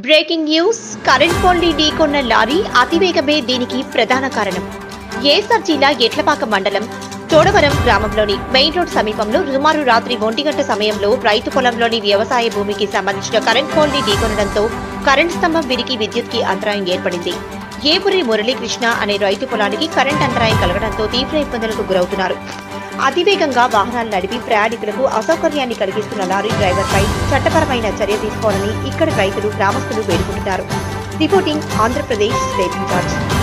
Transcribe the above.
breaking news current పోల్ని ఢీకొన్న lorry అతివేగమే దీనికి ప్రధాన కారణం ఏసర్ జిల్లా ఎట్లపాక మండలం చోడవరం గ్రామంలోని మెయిన్ రోడ్ సమీపంలో సుమారు రాత్రి ఒంటి గంట సమయంలో రైతు పొలంలోని వ్యవసాయ భూమికి సంబంధించిన కరెంట్ పోల్ని ఢీకొనడంతో కరెంట్ స్తంభం విరిగి విద్యుత్కి అంతరాయం ఏర్పడింది ఏపురి మురళీకృష్ణ అనే రైతు పొలానికి కరెంట్ అంతరాయం కలగడంతో తీవ్ర ఇబ్బందులకు గురవుతున్నారు అతివేగంగా వాహనాలు నడిపి ప్రయాణికులకు అసౌకర్యాన్ని కలిగిస్తున్న లారీ డ్రైవర్పై చట్టపరమైన చర్య తీసుకోవాలని ఇక్కడి రైతులు గ్రామస్తులు వేడుకుంటున్నారు రిపోర్టింగ్ ఆంధ్రప్రదేశ్ స్టేట్ ఇన్ఛార్జ్